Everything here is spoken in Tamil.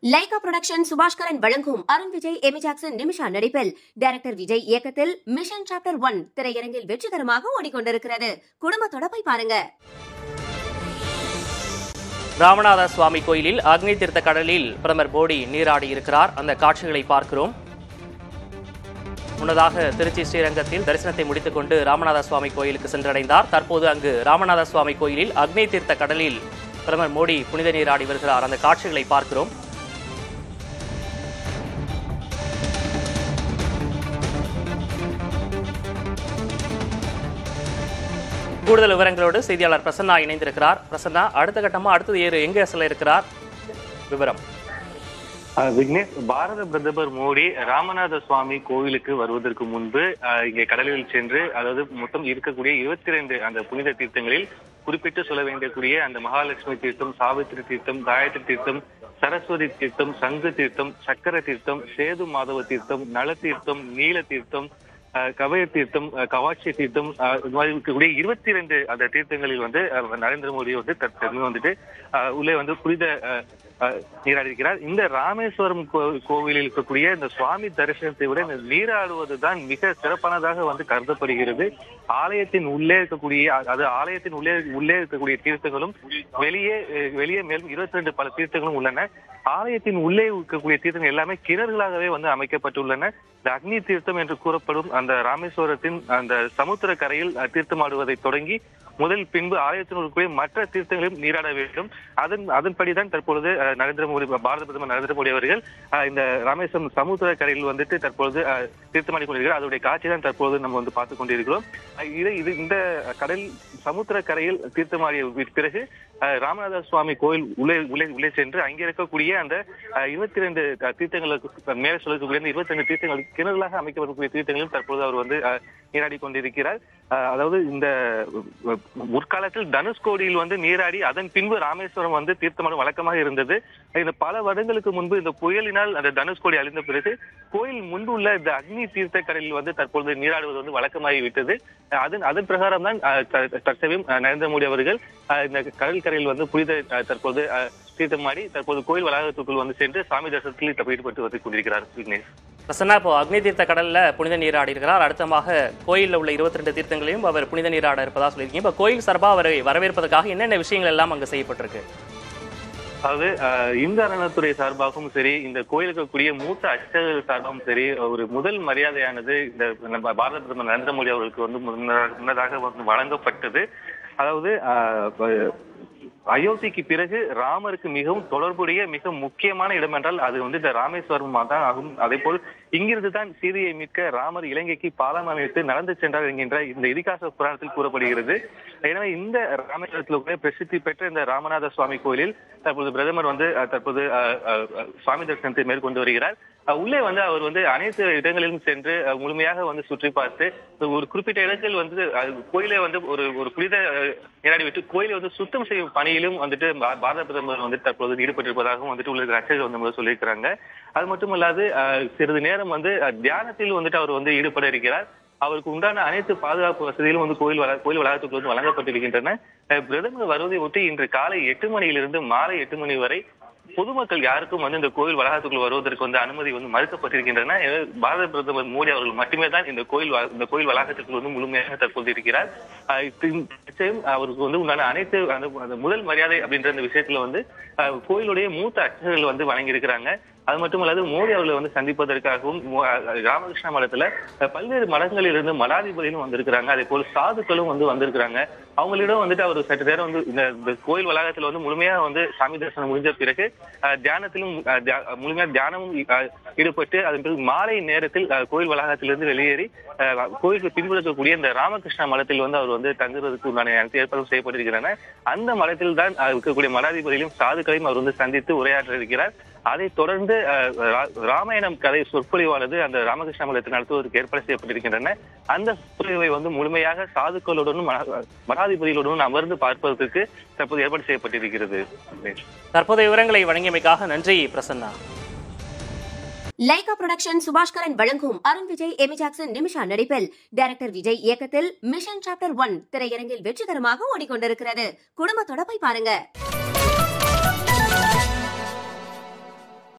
லைகா புரொடக்ஷன் சுபாஷ்கரன் வழங்கும் அருண் விஜய் எமி ஜாக்சன் நிமிஷா நடிப்பில் டைரக்டர் விஜய் இயக்கத்தில் மிஷன் சாப்டர் ஒன் திரையரங்கில் வெற்றிகரமாக ஓடிக்கொண்டிருக்கிறது குடும்பத்தோட போய் பாருங்க ராமநாத சுவாமி கோயிலில் அக்னி தீர்த்த கடலில் பிரதமர் மோடி நீராடி இருக்கிறார் அந்த காட்சிகளை பார்க்கிறோம் முன்னதாக திருச்சி ஸ்ரீரங்கத்தில் தரிசனத்தை முடித்துக் கொண்டு ராமநாத சுவாமி கோயிலுக்கு சென்றடைந்தார் தற்போது அங்கு ராமநாத சுவாமி கோயிலில் அக்னி தீர்த்த கடலில் பிரதமர் மோடி புனித நீராடி வருகிறார் அந்த காட்சிகளை பார்க்கிறோம் கூடுதல் விவரங்களோடு செய்தியாளர் பிரசன்னா இணைந்திருக்கிறார் பிரசன்னா அடுத்த கட்டமா அடுத்தது ஏறு எங்க செல்ல இருக்கிறார் விவரம் அஹ் விக்னேஷ் பாரத பிரதமர் மோடி ராமநாத சுவாமி கோவிலுக்கு வருவதற்கு முன்பு அஹ், இங்கே கடலில் சென்று அதாவது மொத்தம் இருக்கக்கூடிய இருபத்தி ரெண்டு அந்த புனித தீர்த்தங்களில் குறிப்பிட்டு சொல்ல வேண்டியக்கூடிய அந்த மகாலட்சுமி தீர்த்தம் சாவித்திரி தீர்த்தம் காயத்ரி தீர்த்தம் சரஸ்வதி தீர்த்தம் சங்கு தீர்த்தம் சக்கர தீர்த்தம் சேது மாதவ தீர்த்தம் நல தீர்த்தம் நீல தீர்த்தம் அஹ், கவய தீர்த்தம் அஹ், கவாட்சி தீர்த்தம் அஹ், இது மாதிரி இருக்கக்கூடிய இருபத்தி ரெண்டு அந்த தீர்த்தங்களில் வந்து அஹ், நரேந்திர மோடி வந்து தற்போது வந்துட்டு அஹ், உள்ளே வந்து புனித அஹ், அஹ், நீராடியிருக்கிறார் இந்த ராமேஸ்வரம் கோ- கோவிலில் இருக்கக்கூடிய இந்த சுவாமி தரிசனத்தை விட இந்த நீராடுவதுதான் மிக சிறப்பானதாக வந்து கருதப்படுகிறது ஆலயத்தின் உள்ளே இருக்கக்கூடிய அ- அது ஆலயத்தின் உள்ளே உள்ளே இருக்கக்கூடிய தீர்த்தங்களும் வெளியே அஹ், வெளியே மேலும் இருபத்தி ரெண்டு பல தீர்த்தங்களும் உள்ளன ஆலயத்தின் உள்ளே இருக்கக்கூடிய தீர்த்தங்கள் எல்லாமே கிணறுகளாகவே வந்து அமைக்கப்பட்டுள்ளன இந்த அக்னி தீர்த்தம் என்று கூறப்படும் அந்த ராமேஸ்வரத்தின் அந்த சமுத்திர கரையில் அஹ், தீர்த்தமாடுவதை தொடங்கி முதல் பின்பு ஆலயத்தில் இருக்கக்கூடிய மற்ற தீர்த்தங்களையும் நீராட வேண்டும் அதன் அதன்படிதான் தற்பொழுது அஹ், நரேந்திர மோடி பாரத பிரதமர் நரேந்திர மோடி அவர்கள் அஹ், இந்த ராமேஸ்வரம் சமுத்திர கரையில் வந்துட்டு தற்பொழுது அஹ், தீர்த்தமாடி கொண்டிருக்கிறார் அதோடைய காட்சி தான் தற்பொழுது நம்ம வந்து பார்த்து கொண்டிருக்கிறோம் அஹ், இது இது இந்த கடல் சமுத்திர கரையில் தீர்த்தமாடிய வி- பிறகு அஹ், ராமநாத சுவாமி கோயில் உள்ளே உள்ளே உள்ளே சென்று அங்கே இருக்கக்கூடிய அந்த இருபத்தி ரெண்டு தீர்த்தங்களுக்கு மேலே சொல்லக்கூடிய அந்த இருபத்தி ரெண்டு தீர்த்தங்களுக்கு கிணறுகளாக அமைக்கப்படக்கூடிய தீர்த்தங்களும் தற்பொழுது அவர் வந்து அஹ், நீராடி கொண்டிருக்கிறார் அஹ், அதாவது இந்த அஹ், முற்காலத்தில் தனுஷ்கோடியில் வந்து நீராடி அதன் பின்பு ராமேஸ்வரம் வந்து தீர்த்தமாடும் வழக்கமாக இருந்தது இந்த பல வருடங்களுக்கு முன்பு இந்த புயலினால் அந்த தனுஷ்கோடி அழிந்த பிறகு கோயில் முன்பு உள்ள இந்த அக்னி தீர்த்த கடலில் வந்து தற்பொழுது நீராடுவது வந்து வழக்கமாகி விட்டது அஹ், அதன் அதன் பிரகாரம் தான் அஹ், த- தற்சமயம் அஹ், நரேந்திர மோடி அவர்கள் அஹ், இந்த கடல் கரையில் வந்து புனித அஹ், தற்போது அஹ், தீர்த்தமாடி தற்போது கோயில் வளாகத்துக்குள் வந்து சென்று சாமி தரிசனத்தில் தப்ப ஈடுபட்டு வந்து கொண்டிருக்கிறார் விக்னேஷ் பிரசன்னா இப்போ அக்னி தீர்த்த கடல்ல புனித நீராடி இருக்கிறார் அடுத்தமாக கோயிலில் உள்ள இருபத்தி ரெண்டு தீர்த்தங்களையும் அவர் புனித நீராட இருப்பதா சொல்லியிருக்கீங்க இப்போ கோயில் சார்பாக அவரை வரவேற்பதற்காக என்னென்ன விஷயங்கள் எல்லாம் அங்கே செய்யப்பட்டிருக்கு அதாவது அஹ், இந்து அறநிலைத்துறை சார்பாகவும் சரி இந்த கோயிலுக்கு இருக்கக்கூடிய மூத்த அர்ச்சகர்கள் சார்பாகவும் சரி ஒரு முதல் மரியாதையானது இந்த நம்ம பாரத பிரதமர் நரேந்திர மோடி அவர்களுக்கு வந்து முன்ன- முன்னதாக வந்து வழங்கப்பட்டது அதாவது அஹ், அயோத்திக்கு பிறகு ராமருக்கு மிகவும் தொடர்புடைய மிக முக்கியமான இடம் என்றால் அது வந்து இந்த ராமேஸ்வரம் தான் ஆகும் அதே போல் இங்கிருந்து தான் சீதையை மீட்க ராமர் இலங்கைக்கு பாலம் அமைத்து நடந்து சென்றார் என்கின்ற இந்த இதிகாச புராணத்தில் கூறப்படுகிறது எனவே இந்த ராமேஸ்வரத்தில் கூட பிரசித்தி பெற்ற இந்த ராமநாத சுவாமி கோயிலில் தற்போது பிரதமர் வந்து அஹ், தற்போது அஹ், அஹ், அஹ், சுவாமி தரிசனத்தை மேற்கொண்டு வருகிறார் அஹ், உள்ளே வந்து அவர் வந்து அனைத்து இடங்களிலும் சென்று அஹ், முழுமையாக வந்து சுற்றி பார்த்து ஒரு குறிப்பிட்ட இடத்தில் வந்து அஹ், கோயிலை வந்து ஒரு ஒரு புனித அஹ், நீராடி விட்டு கோயிலை வந்து சுத்தம் செய்யும் பணியிலும் வந்துட்டு பா- பாரத பிரதமர் வந்து தற்போது ஈடுபட்டிருப்பதாகவும் வந்துட்டு உள்ள அர்ச்சகர்கள் வந்து முதல்ல சொல்லியிருக்கிறாங்க அது மட்டுமல்லாது அஹ், சிறிது நேரம் வந்து அஹ், தியானத்தில் வந்துட்டு அவர் வந்து ஈடுபட இருக்கிறார் அவருக்கு உண்டான அனைத்து பாதுகாப்பு வசதிகளும் வந்து கோயில் வள கோயில் வளாகத்துக்கு வந்து வழங்கப்பட்டிருக்கின்றன அஹ், பிரதமர் வருவதை ஒட்டி இன்று காலை எட்டு மணியிலிருந்து மாலை எட்டு மணி வரை பொதுமக்கள் யாருக்கும் வந்து இந்த கோயில் வளாகத்துக்குள் வருவதற்கு வந்து அனுமதி வந்து மறுக்கப்பட்டிருக்கின்றன எனவே பாரத பிரதமர் மோடி அவர்கள் மட்டுமே தான் இந்த கோயில் வ- இந்த கோயில் வளாகத்துக்குள் வந்து முழுமையாக தற்போது இருக்கிறார் ஆஹ் இது நிச்சயம் அவருக்கு வந்து உண்டான அனைத்து அந்த அந்த முதல் மரியாதை அப்படின்ற அந்த விஷயத்துல வந்து ஆஹ் கோயிலுடைய மூத்த அர்ச்சகர்கள் வந்து வழங்கி இருக்கிறாங்க அது மட்டுமல்லாது மோடி அவர்களை வந்து சந்திப்பதற்காகவும் மோ- அஹ் ராமகிருஷ்ண மடத்துல அஹ் பல்வேறு மடங்களில் இருந்து மடாதிபதிகளும் வந்திருக்கிறாங்க அதே போல் சாதுக்களும் வந்து வந்திருக்கிறாங்க அவங்களிடம் வந்துட்டு அவர் சற்று நேரம் வந்து இந்த இந்த கோயில் வளாகத்துல வந்து முழுமையாக வந்து சாமி தரிசனம் முடிஞ்ச பிறகு அஹ், தியானத்திலும் அஹ், தியா- முழுமையா தியானமும் அஹ், ஈடுபட்டு அதன் பிறகு மாலை நேரத்தில் அஹ், கோயில் வளாகத்திலிருந்து வெளியேறி அஹ், கோயிலுக்கு பின்புறக்கூடிய இந்த ராமகிருஷ்ண மடத்தில் வந்து அவர் வந்து தங்குறதுக்கு உண்டான அனைத்து ஏற்பாடும் செய்யப்பட்டிருக்கின்றன அந்த மடத்தில் தான் அஹ், இருக்கக்கூடிய மடாதிபதிகளையும் சாதுக்களையும் அவர் வந்து சந்தித்து உரையாற்ற இருக்கிறார் அதைத் தொடர்ந்து அஹ், ரா- ராமாயணம் கதை சொற்பொழிவானது அந்த ராமகிருஷ்ண மடத்தில் நடத்துவதற்கு ஏற்பாடு செய்யப்பட்டிருக்கின்றன அந்த சொற்பொழிவை வந்து முழுமையாக சாதுக்களுடனும் மகா- மடாதிபதிகளுடனும் அமர்ந்து பார்ப்பதற்கு தற்போது ஏற்பாடு செய்யப்பட்டிருக்கிறது தற்போதைய விவரங்களை வழங்கியமைக்காக நன்றி பிரசன்னா லைகா புரொடக்ஷன் சுபாஷ்கரன் வழங்கும் அருண் விஜய் எமி ஜாக்சன் நிமிஷா நடிப்பில் டைரக்டர் விஜய் இயக்கத்தில் மிஷன் சாப்டர் ஒன் திரையரங்கில் வெற்றிகரமாக ஓடிக்கொண்டிருக்கிறது குடும்பத்தோட போய் பாருங்க